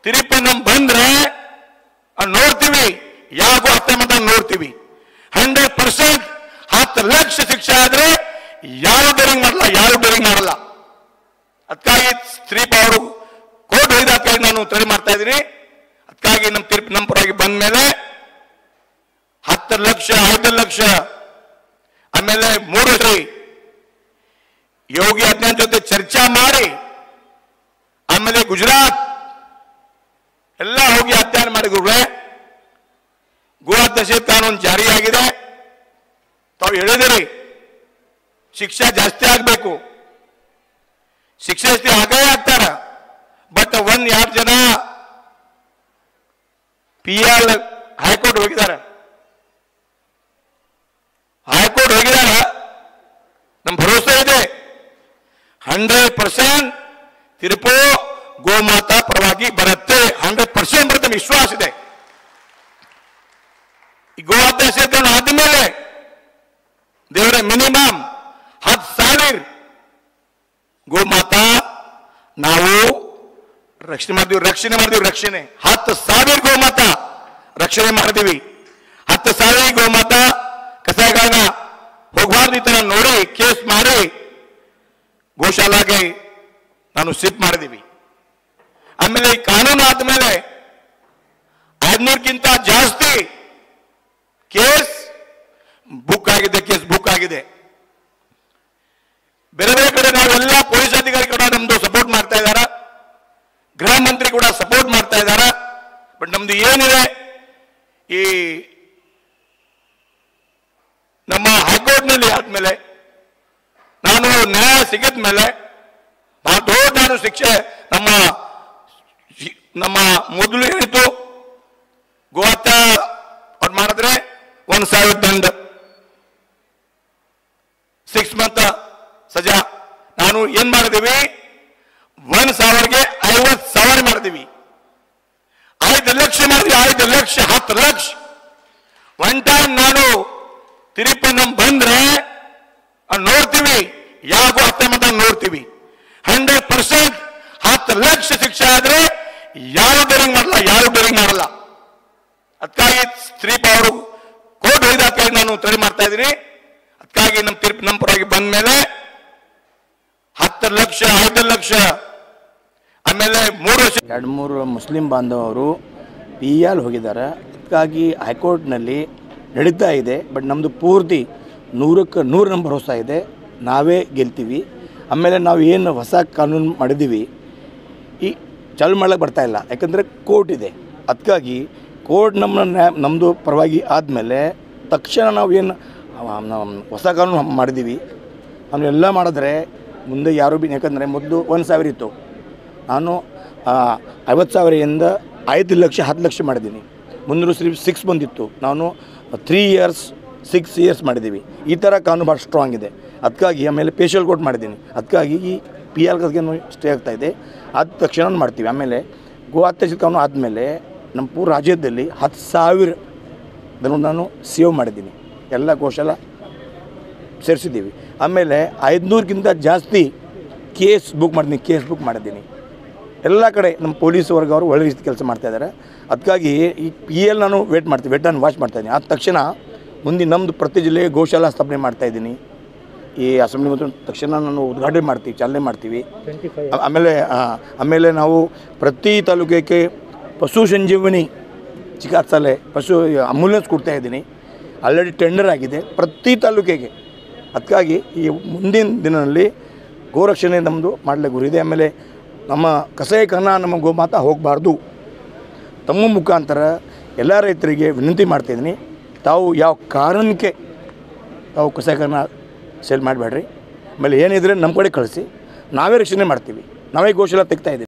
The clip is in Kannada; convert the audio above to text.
ತಿರುಪತಿ ನಮ್ ಬಂದ್ರೆ ಅದ್ ನೋಡ್ತೀವಿ ಯಾಕೋ ಅರ್ಥ ಮಾತ್ರ ನೋಡ್ತೀವಿ ಹಂಡ್ರೆಡ್ ಪರ್ಸೆಂಟ್ ಹತ್ತು ಲಕ್ಷ ಶಿಕ್ಷೆ ಆದ್ರೆ ಯಾರು ಡರಿಂಗ್ ಮಾಡಲ್ಲ ಯಾರು ಡರಿಂಗ್ ಮಾಡಲ್ಲ ಅದಕ್ಕಾಗಿ ಸ್ತ್ರೀ ಅವರು ಕೋರ್ಟ್ ಹೊಯ್ದಾಕಾಗಿ ನಾನು ತಡೆ ಮಾಡ್ತಾ ಇದ್ದೀನಿ ಅದಕ್ಕಾಗಿ ನಮ್ಮ ತೀರ್ಪು ನಮ್ಮ ಪರವಾಗಿ ಬಂದ ಮೇಲೆ ಹತ್ತು ಲಕ್ಷ ಐದು ಲಕ್ಷ ಆಮೇಲೆ ಮೂರು ಸರಿ ಯೋಗಿ ಆದಿತ್ಯನಾಥ್ ಜೊತೆ ಚರ್ಚೆ ಮಾಡಿ ಆಮೇಲೆ ಗುಜರಾತ್ ಎಲ್ಲ ಹೋಗಿ ಅಧ್ಯಯನ ಮಾಡಿದ್ರೆ ಗೋಹತ್ಯೆ ಕಾನೂನು ಜಾರಿಯಾಗಿದೆ ತಾವು ಹೇಳಿದಿರಿ ಶಿಕ್ಷೆ ಜಾಸ್ತಿ ಆಗ್ಬೇಕು ಶಿಕ್ಷೆ ಜಾಸ್ತಿ ಆಗೇ ಆಗ್ತಾರ ಬಟ್ ಒಂದ್ ಎರಡು ಜನ ಪಿ ಎಲ್ ಹೈಕೋರ್ಟ್ ಹೋಗಿದ್ದಾರೆ ಹೈಕೋರ್ಟ್ ಹೋಗಿದಾರ ನಮ್ ಭರೋಸೆ ಇದೆ ಹಂಡ್ರೆಡ್ ಪರ್ಸೆಂಟ್ ತಿರುಪು ಗೋಮಾತಾ ಪರವಾಗಿ ಬರುತ್ತೆ ಹಂಡ್ರೆಡ್ ಪರ್ಸೆಂಟ್ ಬರುತ್ತೆ ವಿಶ್ವಾಸ ಇದೆ ಈ ಗೋಹತ್ಯೆ ಸೇರ್ಕೊಂಡು ಆದ್ಮೇಲೆ ದೇವರ ಮಿನಿಮಮ್ ಹತ್ತು ಸಾವಿರ ಗೋಮಾತಾ ನಾವು ರಕ್ಷಣೆ ಮಾಡ್ತೀವಿ ರಕ್ಷಣೆ ಮಾಡ್ತೀವಿ ರಕ್ಷಣೆ ಹತ್ತು ಸಾವಿರ ಗೋಮಾತಾ ರಕ್ಷಣೆ ಮಾಡ್ತೀವಿ ಹತ್ತು ಸಾವಿರ ಗೋಮಾತಾ ಕಸಾಯಗಳನ್ನ ಹೋಗಬಾರ್ದು ಈ ತರ ನೋಡಿ ಕೇಸ್ ಮಾಡಿ ಗೋಶಾಲಾಗೆ ನಾನು ಸಿಪ್ ಮಾಡಿದೀವಿ ಆಮೇಲೆ ಈ ಕಾನೂನು ಆದ್ಮೇಲೆ ಐದ್ನೂರ್ಗಿಂತ ಜಾಸ್ತಿ ಕೇಸ್ ಬುಕ್ ಆಗಿದೆ ಕೇಸ್ ಬುಕ್ ಆಗಿದೆ ಬೇರೆ ಬೇರೆ ಕಡೆ ನಾವೆಲ್ಲ ಪೊಲೀಸ್ ಅಧಿಕಾರಿ ಕೂಡ ನಮ್ದು ಸಪೋರ್ಟ್ ಮಾಡ್ತಾ ಇದಾರ ಗೃಹ ಮಂತ್ರಿ ಕೂಡ ಸಪೋರ್ಟ್ ಮಾಡ್ತಾ ಇದಾರ ಬಟ್ ನಮ್ದು ಏನಿದೆ ಈ ನಮ್ಮ ಹೈಕೋರ್ಟ್ನಲ್ಲಿ ಆದ್ಮೇಲೆ ನಾನು ನ್ಯಾಯ ಸಿಗದ ಮೇಲೆ ಬಹಳ ದೊಡ್ಡ ನಾನು ಶಿಕ್ಷೆ ನಮ್ಮ ಶಿ- ನಮ್ಮ ಮೊದಲು ಏನಿತ್ತು ಗೋವಾತ ಅವ್ರು ಮಾಡಿದ್ರೆ ಒಂದ್ ಸಾವಿರ ದಂಡ ಸಿಕ್ಸ್ ಮಂತ್ ಸಜಾ ನಾನು ಏನ್ ಮಾಡಿದೀವಿ ಒಂದ್ ಸಾವಿರಗೆ ಐವತ್ ಸಾವಿರ ಮಾಡಿದೀವಿ ಐದು ಲಕ್ಷ ಮಾಡಿದ್ವಿ ಐದು ಲಕ್ಷ ಹತ್ತು ಲಕ್ಷ ಒನ್ ಟೈಮ್ ನಾನು ತಿರುಪತಿ ನಮ್ ಬಂದ್ರೆ ಅದ್ ನೋಡ್ತೀವಿ ಯಾಕೋ ಅರ್ಥ ಮಾತ್ರ ನೋಡ್ತೀವಿ ಹಂಡ್ರೆಡ್ ಪರ್ಸೆಂಟ್ ಹತ್ತು ಲಕ್ಷ ಶಿಕ್ಷೆ ಆದ್ರೆ ಯಾರು ಡರಿಂಗ್ ಮಾಡಲ್ಲ ಯಾರು ಡರಿಂಗ್ ಮಾಡಲ್ಲ ಅದಕ್ಕಾಗಿ ಸ್ತ್ರೀ ಅವರು ಕೋರ್ಟ್ ಹೊಯ್ದಾಕಾಗಿ ನಾನು ತಡೆ ಮಾಡ್ತಾ ಇದ್ದೀನಿ ಅದಕ್ಕಾಗಿ ನಮ್ಮ ತೀರ್ಪು ನಮ್ಮ ಪರವಾಗಿ ಬಂದ ಮೇಲೆ ಹತ್ತು ಲಕ್ಷ ಐದು ಲಕ್ಷ ಆಮೇಲೆ ಮೂರು ವರ್ಷ ಎರಡು ಮೂರು ಮುಸ್ಲಿಂ ಬಾಂಧವರು ಪಿ ಎಲ್ ಹೋಗಿದ್ದಾರೆ ಅದಕ್ಕಾಗಿ ಹೈಕೋರ್ಟ್ನಲ್ಲಿ ನಡೀತಾ ಇದೆ ಬಟ್ ನಮ್ಮದು ಪೂರ್ತಿ ನೂರಕ್ಕೆ ನೂರು ನಂಬರ್ ಹೊಸ ಇದೆ ನಾವೇ ಗೆಲ್ತೀವಿ ಆಮೇಲೆ ನಾವು ಏನು ಹೊಸ ಕಾನೂನು ಮಾಡಿದ್ದೀವಿ ಈ ಚಾಲು ಮಾಡಕ್ಕೆ ಬರ್ತಾ ಇಲ್ಲ ಯಾಕಂದರೆ ಕೋರ್ಟ್ ಇದೆ ಅದಕ್ಕಾಗಿ ಕೋರ್ಟ್ ನಮ್ಮನ್ನ ನಮ್ಮದು ಪರವಾಗಿ ಆದಮೇಲೆ ತಕ್ಷಣ ನಾವು ಏನು ಹೊಸ ಕಾನೂನು ಮಾಡಿದ್ದೀವಿ ನಾವೆಲ್ಲ ಮಾಡಿದ್ರೆ ಮುಂದೆ ಯಾರು ಭೀ ಯಾಕಂದರೆ ಮೊದಲು ಒಂದು ಸಾವಿರ ಇತ್ತು ನಾನು ಐವತ್ತು ಸಾವಿರದಿಂದ ಐದು ಲಕ್ಷ ಹತ್ತು ಲಕ್ಷ ಮಾಡಿದ್ದೀನಿ ಮುನ್ನೂರು ಶ್ರೀ ಸಿಕ್ಸ್ ಬಂದಿತ್ತು ನಾನು ತ್ರೀ ಇಯರ್ಸ್ ಸಿಕ್ಸ್ ಇಯರ್ಸ್ ಮಾಡಿದ್ದೀವಿ ಈ ಥರ ಕಾನೂನು ಭಾಳ ಸ್ಟ್ರಾಂಗ್ ಇದೆ ಅದಕ್ಕಾಗಿ ಆಮೇಲೆ ಪೇಶಲ್ ಕೋರ್ಟ್ ಮಾಡಿದ್ದೀನಿ ಅದಕ್ಕಾಗಿ ಈ ಪಿ ಆರ್ ಕಸ್ಗೆ ಸ್ಟೇ ಆಗ್ತಾ ಇದೆ ಆದ ತಕ್ಷಣ ಮಾಡ್ತೀವಿ ಆಮೇಲೆ ಗೋ ಹತ್ಯೆ ಕಾನೂನು ಆದಮೇಲೆ ನಮ್ಮ ಪೂರ ರಾಜ್ಯದಲ್ಲಿ ಹತ್ತು ಸಾವಿರ ಅದನ್ನು ನಾನು ಸೇವ್ ಮಾಡಿದ್ದೀನಿ ಎಲ್ಲ ಗೋಶಾಲ ಸೇರಿಸಿದ್ದೀವಿ ಆಮೇಲೆ ಐದುನೂರಕ್ಕಿಂತ ಜಾಸ್ತಿ ಕೇಸ್ ಬುಕ್ ಮಾಡಿದ್ದೀನಿ ಕೇಸ್ ಬುಕ್ ಮಾಡಿದ್ದೀನಿ ಎಲ್ಲ ಕಡೆ ನಮ್ಮ ಪೊಲೀಸ್ ವರ್ಗ ಅವರು ಒಳ್ಳೆ ರೀತಿ ಕೆಲಸ ಮಾಡ್ತಾ ಇದ್ದಾರೆ ಅದಕ್ಕಾಗಿ ಈ ಪಿ ಎಲ್ ನಾನು ವೇಟ್ ಮಾಡ್ತೀನಿ ವೇಟ್ ಆ್ಯಂಡ್ ವಾಚ್ ಮಾಡ್ತಾ ಇದ್ದೀನಿ ಆದ ತಕ್ಷಣ ಮುಂದೆ ನಮ್ಮದು ಪ್ರತಿ ಜಿಲ್ಲೆಗೆ ಗೋಶಾಲಾ ಸ್ಥಾಪನೆ ಮಾಡ್ತಾ ಇದ್ದೀನಿ ಈ ಅಸೆಂಬ್ಲಿ ಮತ್ತು ತಕ್ಷಣ ನಾನು ಉದ್ಘಾಟನೆ ಮಾಡ್ತೀವಿ ಚಾಲನೆ ಮಾಡ್ತೀವಿ ಆ- ಆಮೇಲೆ ಆ, ಆಮೇಲೆ ನಾವು ಪ್ರತಿ ತಾಲೂಕಿಗೆ ಪಶು ಸಂಜೀವನಿ ಚಿಕಿತ್ಸಾಲಯ ಪಶು ಆಂಬುಲೆನ್ಸ್ ಕೊಡ್ತಾ ಇದ್ದೀನಿ ಆಲ್ರೆಡಿ ಟೆಂಡರ್ ಆಗಿದೆ ಪ್ರತಿ ತಾಲೂಕಿಗೆ ಅದಕ್ಕಾಗಿ ಈ ಮುಂದಿನ ದಿನದಲ್ಲಿ ಗೋರಕ್ಷಣೆ ನಮ್ಮದು ಮಾಡಲಿಕ್ಕೆ ಗುರಿ ಇದೆ ಆಮೇಲೆ ನಮ್ಮ ಕಸಾಯಿಕನ ನಮ್ಮ ಗೋಮಾತಾ ಹೋಗಬಾರ್ದು ತಮ್ಮ ಮುಖಾಂತರ ಎಲ್ಲ ರೈತರಿಗೆ ವಿನಂತಿ ಮಾಡ್ತಾಯಿದ್ದೀನಿ ತಾವು ಯಾವ ಕಾರಣಕ್ಕೆ ತಾವು ಕಸಾಯಿಕನ ಸೇಲ್ ಮಾಡಬೇಡ್ರಿ ಆಮೇಲೆ ಏನಿದ್ರೆ ನಮ್ಮ ಕಡೆ ಕಳಿಸಿ ನಾವೇ ರಕ್ಷಣೆ ಮಾಡ್ತೀವಿ ನಾವೇ ಗೋಶಾಲ ತೆಗ್ತಾ ಇದ್ದೀವಿ